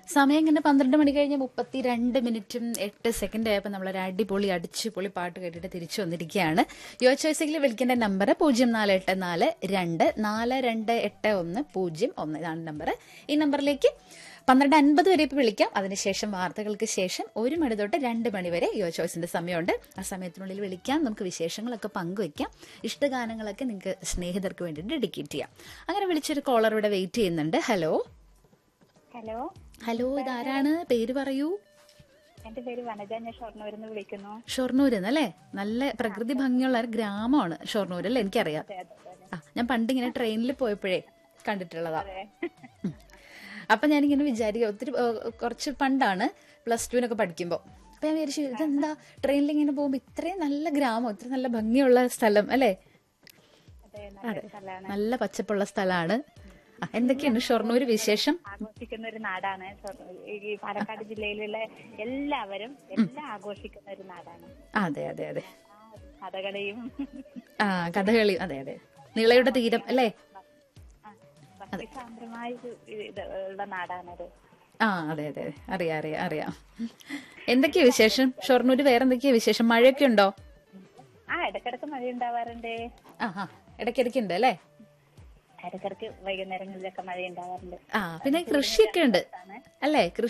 സമയം ഇങ്ങനെ പന്ത്രണ്ട് മണി കഴിഞ്ഞ് മുപ്പത്തി രണ്ട് മിനിറ്റും എട്ട് സെക്കൻഡ് ആയപ്പോൾ നമ്മളൊരു അടിപൊളി അടിച്ചു പൊളി പാട്ട് കേട്ടിട്ട് തിരിച്ചു വന്നിരിക്കുകയാണ് യോ ചോയ്സിൽ വിളിക്കേണ്ട നമ്പർ പൂജ്യം നാല് എട്ട് നാല് രണ്ട് നാല് രണ്ട് എട്ട് ഒന്ന് പൂജ്യം ഒന്ന് ഇതാണ് നമ്പർ ഈ നമ്പറിലേക്ക് പന്ത്രണ്ട് അൻപത് വരെ ഇപ്പോൾ വിളിക്കാം അതിനുശേഷം വാർത്തകൾക്ക് ശേഷം ഒരു മണി തൊട്ട് രണ്ട് മണി വരെ യോ ചോയ്സിന്റെ സമയമുണ്ട് ആ സമയത്തിനുള്ളിൽ വിളിക്കാം നമുക്ക് വിശേഷങ്ങളൊക്കെ പങ്കുവയ്ക്കാം ഇഷ്ടഗാനങ്ങളൊക്കെ നിങ്ങൾക്ക് സ്നേഹിതർക്ക് വേണ്ടി ഡെഡിക്കേറ്റ് ചെയ്യാം അങ്ങനെ വിളിച്ചൊരു കോളർ ഇവിടെ വെയിറ്റ് ചെയ്യുന്നുണ്ട് ഹലോ ഹലോ ഹലോ ഇതാരാണ് പേര് പറയൂ എന്റെ പേര് വനജ ഞാൻ ഷൊർണൂരിന്ന് വിളിക്കുന്നു ഷൊർണൂര് അല്ലേ നല്ല പ്രകൃതി ഭംഗിയുള്ള ഒരു ഗ്രാമമാണ് ഷൊർണൂർ അല്ലേ എനിക്കറിയാം അതെ, അതെ, അതെ. ആ ഞാൻ പണ്ട് ഇങ്ങനെ ട്രെയിനിൽ പോയപ്പോഴേ കണ്ടിട്ടുള്ളതാ അതെ. ഉം. അപ്പൊ ഞാനിങ്ങനെ വിചാരിക്കുക ഒത്തിരി ഏഹ്, കുറച്ച് പണ്ടാണ് പ്ലസ് ടുവിനൊക്കെ പഠിക്കുമ്പോൾ അപ്പൊ ഞാൻ വിചാരിച്ചു ഇതെന്താ ട്രെയിനിൽ ഇങ്ങനെ പോകുമ്പോ ഇത്രയും നല്ല ഗ്രാമം ഇത്ര നല്ല ഭംഗിയുള്ള സ്ഥലം അല്ലേ അതെ നല്ലൊരു സ്ഥലമാണ് നല്ല പച്ചപ്പുള്ള സ്ഥലമാണ് ആ, എന്തൊക്കെയാണ് ഷൊർണൂര് വിശേഷം ആഘോഷിക്കുന്ന ഒരു നാടാണ് ഷൊർണൂർ. ഈ പാലക്കാട് ജില്ലയിലുള്ള എല്ലാവരും എല്ലാം ആഘോഷിക്കുന്ന ഒരു നാടാണ് അതെ അതെ അതെ ആ, കഥകളിയും ആ കഥകളി അതെ അതെ നിളയുടെ തീരം അല്ലേ ആ, ഭക്തിസാന്ദ്രമായ ഒരു ഇത് ഉള്ള നാടാണത് ആ അതെ അതെ അതെ. അറിയാം അറിയാം അറിയാം എന്തൊക്കെയാ വിശേഷം ഷൊർണൂര് വേറെ എന്തൊക്കെയാ വിശേഷം മഴയൊക്കെ ഉണ്ടോ ആ ഇടക്കിടക്ക് മഴ ഉണ്ടാവാറുണ്ട് ആ ആ ഇടയ്ക്കിടയ്ക്ക് ഉണ്ട് അല്ലേ ഇടക്കിടക്ക് വൈകുന്നേരങ്ങളിലൊക്കെ മഴ ഉണ്ടാവാറുണ്ട് ആ പിന്നെ കൃഷിയൊക്കെ ഉണ്ട് അല്ലേ കൃഷി